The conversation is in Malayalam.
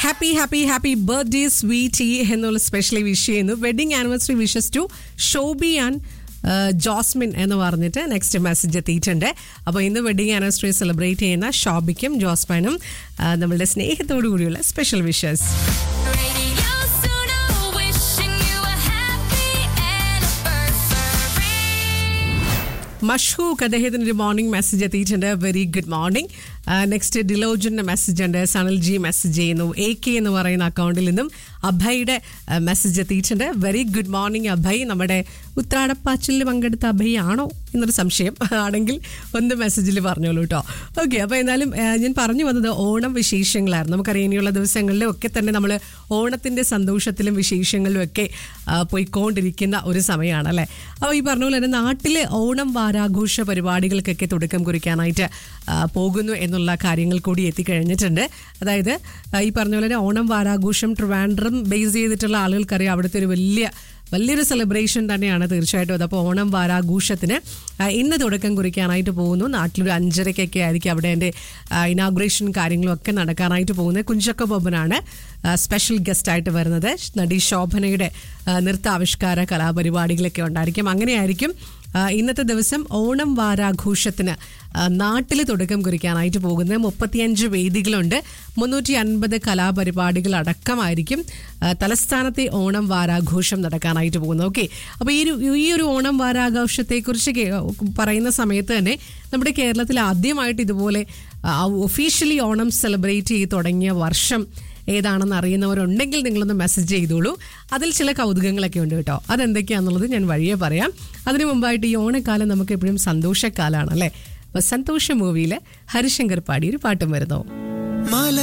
Happy happy happy birthday sweety എന്നുള്ള സ്പെഷ്യലി വിഷ് ചെയ്യുന്നു wedding anniversary wishes to Shobi and Josmin എന്ന് പറഞ്ഞിട്ട് നെക്സ്റ്റ് മെസ്സേജ് എത്തിയിട്ടുണ്ട് അപ്പോൾ ഇന്ന് വെഡിങ് ആനിവേഴ്സറി സെലിബ്രേറ്റ് ചെയ്യുന്ന ഷോബിക്കും ജോസ്മിനും ആ, നമ്മളുടെ സ്നേഹത്തോടു കൂടിയുള്ള special wishes Radio Suno, wishing you a happy anniversary. Mashook അദ്ദേഹത്തിന് ഒരു മോർണിംഗ് മെസ്സേജ് എത്തിയിട്ടുണ്ട് വെരി ഗുഡ് മോർണിംഗ് നെക്സ്റ്റ് ഡിലോജന്റെ മെസ്സേജ് ഉണ്ട് സനൽ ജി മെസ്സേജ് ചെയ്യുന്നു എ കെ എന്ന് പറയുന്ന അക്കൗണ്ടിൽ നിന്നും അഭയുടെ മെസ്സേജ് എത്തിയിട്ടുണ്ട് വെരി ഗുഡ് മോർണിംഗ് അഭയ് നമ്മുടെ ഉത്രാടപ്പാച്ചിലിൽ പങ്കെടുത്ത അഭയ് ആണോ എന്നൊരു സംശയം ആണെങ്കിൽ ഒന്ന് മെസ്സേജിൽ പറഞ്ഞോളൂ കേട്ടോ ഓക്കെ അപ്പോൾ എന്നാലും ആ, ഞാൻ പറഞ്ഞു വന്നത് ഓണം വിശേഷങ്ങളായിരുന്നു നമുക്കറിയാം ഇനിയുള്ള ദിവസങ്ങളിലും ഒക്കെ തന്നെ നമ്മൾ ഓണത്തിൻ്റെ സന്തോഷത്തിലും വിശേഷങ്ങളിലും ഒക്കെ ആ, പോയിക്കൊണ്ടിരിക്കുന്ന ഒരു സമയമാണ് അല്ലേ അപ്പോൾ ഈ പറഞ്ഞ പോലെ തന്നെ നാട്ടിലെ ഓണം വാരാഘോഷ പരിപാടികൾക്കൊക്കെ തുടക്കം കുറിക്കാനായിട്ട് ആ, പോകുന്നു എന്നുള്ള കാര്യങ്ങൾ കൂടി എത്തിക്കഴിഞ്ഞിട്ടുണ്ട് അതായത് ആ, ഈ പറഞ്ഞ പോലെ തന്നെ ഓണം വാരാഘോഷം ട്രിവാൻഡ്രം ബേസ് ചെയ്തിട്ടുള്ള ആളുകൾക്കറിയാം അവിടുത്തെ ഒരു വലിയ വലിയൊരു സെലിബ്രേഷൻ തന്നെയാണ് തീർച്ചയായിട്ടും അത് അപ്പോൾ ഓണം വാരാഘോഷത്തിന് ആ, ഇന്ന് തുടക്കം കുറിക്കാനായിട്ട് പോകുന്നു നാട്ടിലൊരു അഞ്ചരയ്ക്കൊക്കെ ആയിരിക്കും അവിടെ എൻ്റെ ഇനാഗുറേഷൻ കാര്യങ്ങളും ഒക്കെ നടക്കാനായിട്ട് പോകുന്നത് കുഞ്ചക്ക ബൊബനാണ് സ്പെഷ്യൽ ഗസ്റ്റായിട്ട് വരുന്നത് നടി ശോഭനയുടെ ആ, നൃത്താവിഷ്കാര കലാപരിപാടികളൊക്കെ ഉണ്ടായിരിക്കും അങ്ങനെയായിരിക്കും ആ, ഇന്നത്തെ ദിവസം ഓണം വാരാഘോഷത്തിന് നാട്ടിൽ തുടക്കം കുറിക്കാനായിട്ട് പോകുന്നത് മുപ്പത്തിയഞ്ച് വേദികളുണ്ട് മുന്നൂറ്റി അൻപത് കലാപരിപാടികൾ അടക്കമായിരിക്കും ആ, തലസ്ഥാനത്തെ ഓണം വാരാഘോഷം നടക്കാനായിട്ട് പോകുന്നത് ഓക്കെ അപ്പോൾ ഈ ഒരു ഈ ഒരു ഓണം വാരാഘോഷത്തെക്കുറിച്ച് കേ- പറയുന്ന സമയത്ത് തന്നെ നമ്മുടെ കേരളത്തിൽ ആദ്യമായിട്ട് ഇതുപോലെ ഒഫീഷ്യലി ഓണം സെലിബ്രേറ്റ് ചെയ്ത് തുടങ്ങിയ വർഷം ഏതാണെന്ന് അറിയുന്നവരുണ്ടെങ്കിൽ നിങ്ങളൊന്ന് മെസ്സേജ് ചെയ്തോളൂ അതിൽ ചില കൗതുകങ്ങളൊക്കെ ഉണ്ട് കേട്ടോ അതെന്തൊക്കെയാണെന്നുള്ളത് ഞാൻ വഴിയെ പറയാം അതിനു മുമ്പായിട്ട് ഈ ഓണക്കാലം നമുക്ക് എപ്പോഴും സന്തോഷക്കാലാണ് അല്ലേ അപ്പൊ സന്തോഷ മൂവിയിലെ ഹരിശങ്കർ പാടി ഒരു പാട്ടും വരുന്നു മല